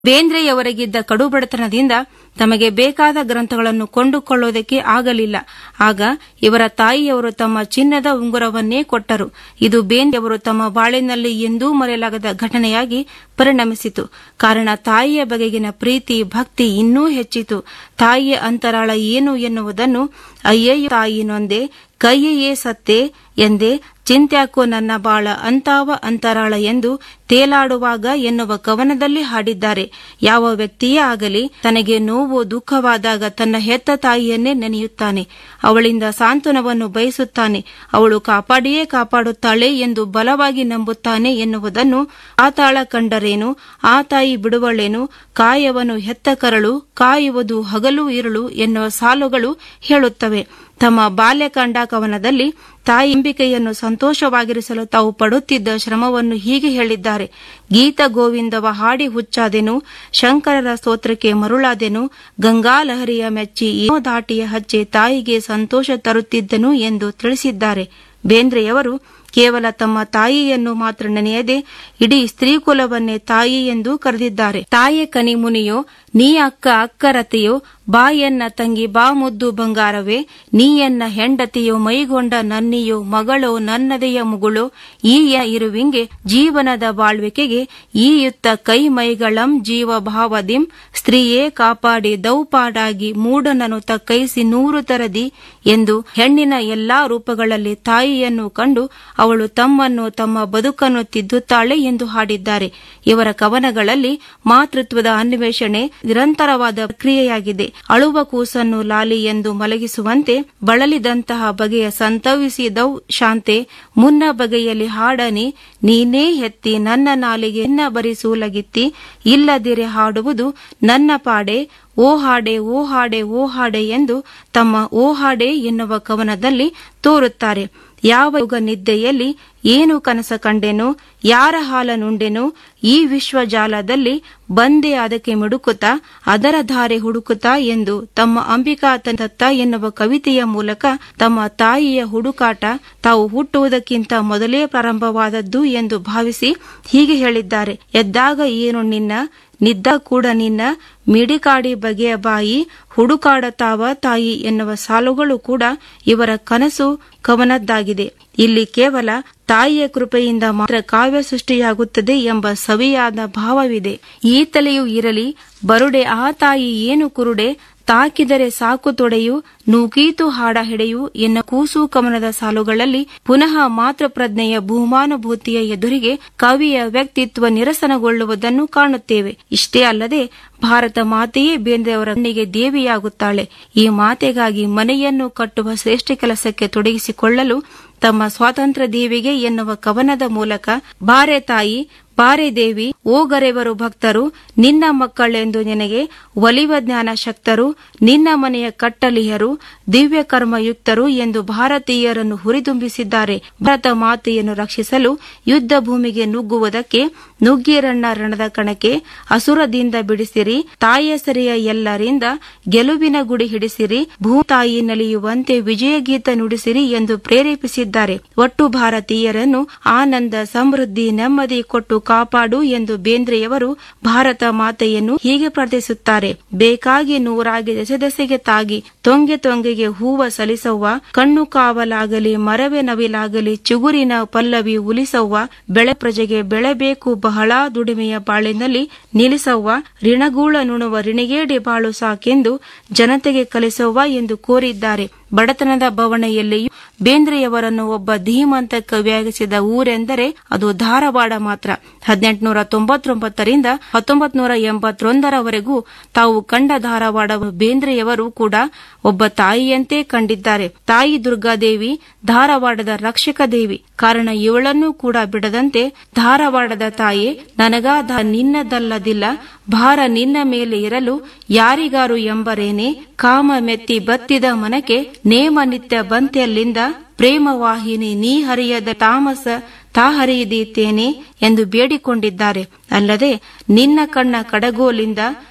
ಬೇಂದ್ರೆಯವರಿಗಿದ್ದ ಕಡುಬಡತನದಿಂದ ತಮಗೆ ಬೇಕಾದ ಗ್ರಂಥಗಳನ್ನು ಕೊಂಡುಕೊಳ್ಳುವುದಕ್ಕೆ ಆಗಲಿಲ್ಲ ಆಗ ಇವರ ತಾಯಿಯವರು ತಮ್ಮ ಚಿನ್ನದ ಉಂಗುರವನ್ನೇ ಕೊಟ್ಟರು ಇದು ಬೇಂದ್ರೆಯವರು ತಮ್ಮ ಬಾಳಿನಲ್ಲಿ ಎಂದೂ ಮರೆಯಲಾಗದ ಘಟನೆಯಾಗಿ ಪರಿಣಮಿಸಿತು ಕಾರಣ ತಾಯಿಯ ಬಗೆಗಿನ ಪ್ರೀತಿ ಭಕ್ತಿ ಇನ್ನೂ ಹೆಚ್ಚಿತು ತಾಯಿಯ ಅಂತರಾಳ ಏನು ಎನ್ನುವುದನ್ನು ಅಯ್ಯಯ್ಯೋ ತಾಯಿ ನೊಂದೆ ಕೈಯೇ ಸತ್ತೆ ಎಂದೇ ಚಿಂತ್ಯಾಕೋ ನನ್ನ ಬಾಳ ಅಂತಾವ ಅಂತರಾಳ ಎಂದು ತೇಲಾಡುವಾಗ ಎನ್ನುವ ಕವನದಲ್ಲಿ ಹಾಡಿದ್ದಾರೆ ಯಾವ ವ್ಯಕ್ತಿಯೇ ಆಗಲಿ ತನಗೆ ನೋವು ದುಃಖವಾದಾಗ ತನ್ನ ಹೆತ್ತ ತಾಯಿಯನ್ನೇ ನೆನೆಯುತ್ತಾನೆ ಅವಳಿಂದ ಸಾಂತ್ವನವನ್ನು ಬಯಸುತ್ತಾನೆ ಅವಳು ಕಾಪಾಡಿಯೇ ಕಾಪಾಡುತ್ತಾಳೆ ಎಂದು ಬಲವಾಗಿ ನಂಬುತ್ತಾನೆ ಎನ್ನುವುದನ್ನು ಆತಾಳ ಕಂಡರೇನು ಆ ತಾಯಿ ಬಿಡುವಳೇನು ಕಾಯವನ್ನು ಹೆತ್ತ ಕರಳು ಕಾಯುವುದು ಹಗಲು ಇರುಳು ಎನ್ನುವ ಸಾಲುಗಳು ಹೇಳುತ್ತವೆ ತಮ್ಮ ಬಾಲ್ಯಕಾಂಡ ಕವನದಲ್ಲಿ ತಾಯಿ ಅಂಬಿಕೆಯನ್ನು ಸಂತೋಷವಾಗಿರಿಸಲು ತಾವು ಪಡುತ್ತಿದ್ದ ಶ್ರಮವನ್ನು ಹೀಗೆ ಹೇಳಿದ್ದಾರೆ ಗೀತ ಗೋವಿಂದವ ಹಾಡಿ ಹುಚ್ಚಾದೆನು ಶಂಕರರ ಸ್ತೋತ್ರಕ್ಕೆ ಮರುಳಾದೆನು ಗಂಗಾಲಹರಿಯ ಮೆಚ್ಚಿ ಏನೋ ದಾಟಿಯ ಹಚ್ಚಿ ತಾಯಿಗೆ ಸಂತೋಷ ತರುತ್ತಿದ್ದನು ಎಂದು ತಿಳಿಸಿದ್ದಾರೆ ಬೇಂದ್ರೆಯವರು ಕೇವಲ ತಮ್ಮ ತಾಯಿಯನ್ನು ಮಾತ್ರ ನೆನೆಯದೆ ಇಡೀ ಸ್ತ್ರೀಕುಲವನ್ನೇ ತಾಯಿ ಎಂದು ಕರೆದಿದ್ದಾರೆ ತಾಯೆ ಕನಿ ಮುನಿಯೋ ನೀ ಅಕ್ಕ ಅಕ್ಕರತೆಯೋ ಬಾಯನ್ನ ತಂಗಿ ಬಾ ಮುದ್ದು ಬಂಗಾರವೇ ನೀಯನ್ನ ಹೆಂಡತಿಯೋ ಮೈಗೊಂಡ ನನ್ನಿಯೋ ಮಗಳೋ ನನ್ನದೆಯ ಮುಗುಳೋ ಈ ಇರುವಿಂಗೆ ಜೀವನದ ಬಾಳ್ವಿಕೆಗೆ ಈ ಯುತ್ತ ಕೈ ಮೈಗಳಂ ಜೀವ ಭಾವದಿಂ ಸ್ತ್ರೀಯೇ ಕಾಪಾಡಿ ದೌಪಾಡಾಗಿ ಮೂಡನನು ತಕ್ಕೈಸಿ ನೂರು ತರದಿ ಎಂದು ಹೆಣ್ಣಿನ ಎಲ್ಲಾ ರೂಪಗಳಲ್ಲಿ ತಾಯಿಯನ್ನು ಕಂಡು ಅವಳು ತಮ್ಮನ್ನು ತಮ್ಮ ಬದುಕನ್ನು ತಿದ್ದುತ್ತಾಳೆ ಎಂದು ಹಾಡಿದ್ದಾರೆ ಇವರ ಕವನಗಳಲ್ಲಿ ಮಾತೃತ್ವದ ಅನ್ವೇಷಣೆ ನಿರಂತರವಾದ ಪ್ರಕ್ರಿಯೆಯಾಗಿದೆ ಅಳುವ ಕೂಸನ್ನು ಲಾಲಿ ಎಂದು ಮಲಗಿಸುವಂತೆ ಬಳಲಿದಂತಹ ಬಗೆಯ ಸಂತವಿಸಿದೌ ಶಾಂತೆ ಮುನ್ನ ಬಗೆಯಲ್ಲಿ ಹಾಡನಿ ನೀನೇ ಹೆತ್ತಿ ನನ್ನ ನಾಲಿಗೆ ಎನ್ನ ಬರಿಸೂಲಗಿತ್ತಿ ಇಲ್ಲದಿರೆ ಹಾಡುವುದು ನನ್ನ ಪಾಡೆ ಓ ಹಾಡೆ ಓ ಹಾಡೆ ಓ ಹಾಡೆ ಎಂದು ತಮ್ಮ ಓ ಹಾಡೆ ಎನ್ನುವ ಕವನದಲ್ಲಿ ತೋರುತ್ತಾರೆ ಯಾವ ಯುಗ ನಿದ್ದೆಯಲ್ಲಿ ಏನು ಕನಸ ಕಂಡೆನು ಯಾರ ಹಾಲ ನುಂಡೆನು ಈ ವಿಶ್ವಜಾಲದಲ್ಲಿ ಬಂದೆ ಅದಕ್ಕೆ ಮಿಡುಕುತ್ತಾ ಅದರ ಧಾರೆ ಹುಡುಕುತ್ತಾ ಎಂದು ತಮ್ಮ ಅಂಬಿಕಾ ತತ್ತ ಎನ್ನುವ ಕವಿತೆಯ ಮೂಲಕ ತಮ್ಮ ತಾಯಿಯ ಹುಡುಕಾಟ ತಾವು ಹುಟ್ಟುವುದಕ್ಕಿಂತ ಮೊದಲೇ ಪ್ರಾರಂಭವಾದದ್ದು ಎಂದು ಭಾವಿಸಿ ಹೀಗೆ ಹೇಳಿದ್ದಾರೆ ಎದ್ದಾಗ ಏನು ನಿನ್ನ ನಿದ್ದ ಕೂಡ ನಿನ್ನ ಮಿಡಿಕಾಡಿ ಬಗೆಯ ಬಾಯಿ ಹುಡುಕಾಡತಾವ ತಾಯಿ ಎನ್ನುವ ಸಾಲುಗಳು ಕೂಡ ಇವರ ಕನಸು ಕವನದ್ದಾಗಿದೆ ಇಲ್ಲಿ ಕೇವಲ ತಾಯಿಯ ಕೃಪೆಯಿಂದ ಮಾತ್ರ ಕಾವ್ಯ ಸೃಷ್ಟಿಯಾಗುತ್ತದೆ ಎಂಬ ಸವಿಯಾದ ಭಾವವಿದೆ ಈತಲೆಯೂ ಇರಲಿ ಬರುಡೆ ಆ ತಾಯಿ ಏನು ಕುರುಡೆ ತಾಕಿದರೆ ಸಾಕು ತೊಡೆಯು ನೂಕೀತು ಹಾಡ ಹೆಡೆಯು ಎನ್ನ ಕೂಸು ಕವನದ ಸಾಲುಗಳಲ್ಲಿ ಪುನಃ ಮಾತೃಪ್ರಜ್ಞೆಯ ಭೂಮಾನುಭೂತಿಯ ಎದುರಿಗೆ ಕವಿಯ ವ್ಯಕ್ತಿತ್ವ ನಿರಸನಗೊಳ್ಳುವುದನ್ನು ಕಾಣುತ್ತೇವೆ ಇಷ್ಟೇ ಅಲ್ಲದೆ ಭಾರತ ಮಾತೆಯೇ ಬೇಂದ್ರೆಯವರ ಕಣ್ಣಿಗೆ ದೇವಿಯಾಗುತ್ತಾಳೆ ಈ ಮಾತೆಗಾಗಿ ಮನೆಯನ್ನು ಕಟ್ಟುವ ಶ್ರೇಷ್ಠ ಕೆಲಸಕ್ಕೆ ತೊಡಗಿಸಿಕೊಳ್ಳಲು ತಮ್ಮ ಸ್ವಾತಂತ್ರ್ಯ ದೇವಿಗೆ ಎನ್ನುವ ಕವನದ ಮೂಲಕ ಬಾರೆ ತಾಯಿ ಬಾರೆ ದೇವಿ ಓಗರೆವರು ಭಕ್ತರು ನಿನ್ನ ಮಕ್ಕಳೆಂದು ನಿನಗೆ ಒಲಿವ ಜ್ಞಾನ ಶಕ್ತರು ನಿನ್ನ ಮನೆಯ ಕಟ್ಟಲಿಯರು ದಿವ್ಯ ಕರ್ಮಯುಕ್ತರು ಎಂದು ಭಾರತೀಯರನ್ನು ಹುರಿದುಂಬಿಸಿದ್ದಾರೆ ಭಾರತ ಮಾತೆಯನ್ನು ರಕ್ಷಿಸಲು ಯುದ್ಧ ಭೂಮಿಗೆ ನುಗ್ಗುವುದಕ್ಕೆ ನುಗ್ಗಿರಣ್ಣ ರಣದ ಕಣಕ್ಕೆ ಅಸುರದಿಂದ ಬಿಡಿಸಿರಿ ತಾಯಸರಿಯ ಎಲ್ಲರಿಂದ ಗೆಲುವಿನ ಗುಡಿ ಹಿಡಿಸಿರಿ ಭೂತಾಯಿ ನಲಿಯುವಂತೆ ವಿಜಯ ಗೀತ ನುಡಿಸಿರಿ ಎಂದು ಪ್ರೇರೇಪಿಸಿದ್ದಾರೆ ಒಟ್ಟು ಭಾರತೀಯರನ್ನು ಆನಂದ ಸಮೃದ್ಧಿ ನೆಮ್ಮದಿ ಕೊಟ್ಟು ಕಾಪಾಡು ಎಂದು ಬೇಂದ್ರೆಯವರು ಭಾರತ ಮಾತೆಯನ್ನು ಹೀಗೆ ಪ್ರಾರ್ಥಿಸುತ್ತಾರೆ ಬೇಕಾಗಿ ನೂರಾಗಿ ದೆಸೆ ದೆಸೆಗೆ ತಾಗಿ ತೊಂಗೆ ತೊಂಗೆಗೆ ಹೂವ ಸಲಿಸವ್ವ ಕಣ್ಣು ಕಾವಲಾಗಲಿ ಮರವೆ ನವಿಲಾಗಲಿ ಚಿಗುರಿನ ಪಲ್ಲವಿ ಉಲಿಸವ್ವ ಬೆಳೆ ಪ್ರಜೆಗೆ ಬೆಳೆಬೇಕು ಬಹಳ ದುಡಿಮೆಯ ಬಾಳಿನಲ್ಲಿ ನಿಲ್ಲಿಸವ್ವ ರಿಣಗೂಳ ನುಣುವ ರಿಣಿಗೇಡಿ ಬಾಳು ಸಾಕೆಂದು ಜನತೆಗೆ ಕಲಿಸವ್ವ ಎಂದು ಕೋರಿದ್ದಾರೆ ಬಡತನದ ಬವಣೆಯಲ್ಲಿಯೂ ಬೇಂದ್ರೆಯವರನ್ನು ಒಬ್ಬ ಧೀಮಂತ ಕವಿಯಾಗಿಸಿದ ಊರೆಂದರೆ ಅದು ಧಾರವಾಡ ಮಾತ್ರ ಹದಿನೆಂಟುನೂರ ತೊಂಬತ್ತೊಂಬತ್ತರಿಂದ ಹತ್ತೊಂಬತ್ ನೂರ ಎಂಬತ್ತೊಂದರವರೆಗೂ ತಾವು ಕಂಡ ಧಾರವಾಡ ಬೇಂದ್ರೆಯವರು ಕೂಡ ಒಬ್ಬ ತಾಯಿಯಂತೆ ಕಂಡಿದ್ದಾರೆ ತಾಯಿ ದುರ್ಗಾದೇವಿ ಧಾರವಾಡದ ರಕ್ಷಕ ದೇವಿ ಕಾರಣ ಇವಳನ್ನೂ ಕೂಡ ಬಿಡದಂತೆ ಧಾರವಾಡದ ತಾಯಿ ನನಗಾದ ನಿನ್ನದಲ್ಲದಿಲ್ಲ ಭಾರ ನಿನ್ನ ಮೇಲೆ ಇರಲು ಯಾರಿಗಾರು ಎಂಬರೇನೆ ಕಾಮ ಮೆತ್ತಿ ಬತ್ತಿದ ಮನಕ್ಕೆ ನೇಮ ನಿತ್ಯ ಬಂತೆಯಲ್ಲಿಂದ ಪ್ರೇಮವಾಹಿನಿ ನೀ ಹರಿಯದ ತಾಮಸ ತಾ ಹರಿಯದೀತೇನೆ ಎಂದು ಬೇಡಿಕೊಂಡಿದ್ದಾರೆ ಅಲ್ಲದೆ ನಿನ್ನ ಕಣ್ಣ ಕಡಗೋಲಿಂದ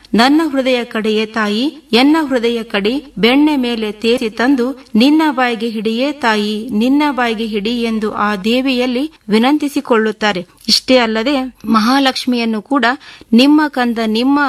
ನನ್ನ ಹೃದಯ ಕಡೆಯೇ ತಾಯಿ ಎನ್ನ ಹೃದಯ ಕಡಿ ಬೆಣ್ಣೆ ಮೇಲೆ ತೇರಿ ತಂದು ನಿನ್ನ ಬಾಯಿಗೆ ಹಿಡಿಯೇ ತಾಯಿ ನಿನ್ನ ಬಾಯಿಗೆ ಹಿಡಿ ಎಂದು ಆ ದೇವಿಯಲ್ಲಿ ವಿನಂತಿಸಿಕೊಳ್ಳುತ್ತಾರೆ ಇಷ್ಟೇ ಅಲ್ಲದೆ ಮಹಾಲಕ್ಷ್ಮಿಯನ್ನು ಕೂಡ ನಿಮ್ಮ ಕಂದ ನಿಮ್ಮ